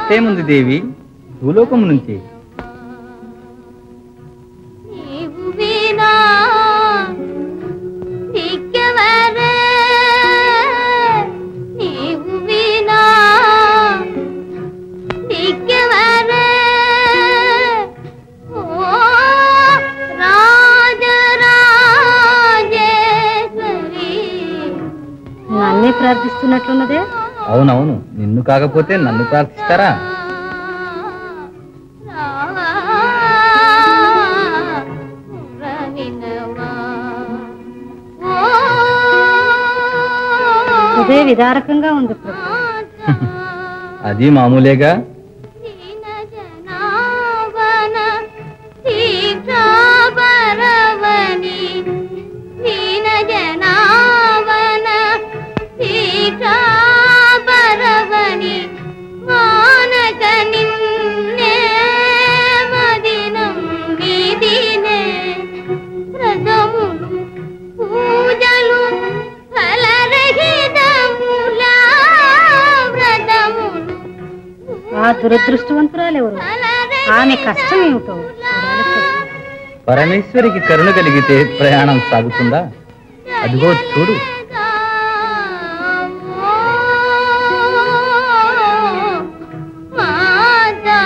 మత్తేముంది దేవి భూలోకము నుంచి నీవు వినా దిక్కెవరే నీవు వినా దిక్కెవరే ఓ రాజరాజేశ్వరి నన్నే ప్రార్థిస్తున్నట్లున్నదే అవునవును నిన్ను కాకపోతే నన్ను ప్రార్థిస్తారా ఇదే విదారకంగా ఉంది ప్రభు అది మామూలేగా దీక్షాపరవని దీన జనావన దీక్షాపరవని మానక నిన్నే మదినం విదినే వ్రతములు పూజలు ఫలరహితములా వ్రతములు ఆ దురదృష్టవంతురాలెవరు ఆమె కష్టం ఏమిటో పరమేశ్వరికి కరుణ కలిగితే ప్రయాణం సాగుతుందా అదిగో చూడు మాతా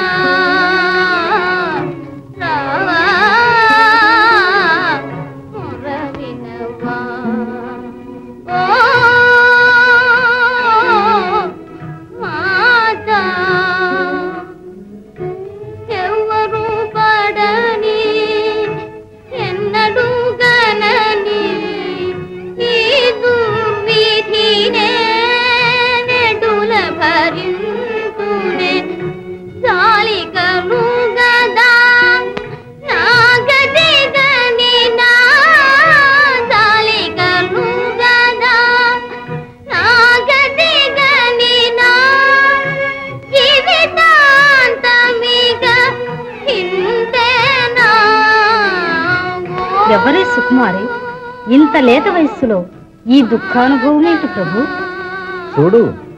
రావా మురవినవా ఓ మాతా ఎవరు పడని ఎన్నడూ గనని ఈ దుర్విధినే నెడుల భరింతునే చాలికలు గదా నా గతి గని నా చాలికలు గదా నా గతి గని నా జీవితాంతమిగ ఇంతేనా ఎవరే సుకుమారి ఇంత లేత వయస్సులో ఈ దుఃఖానుభవం ఏంటి ప్రభు చూడు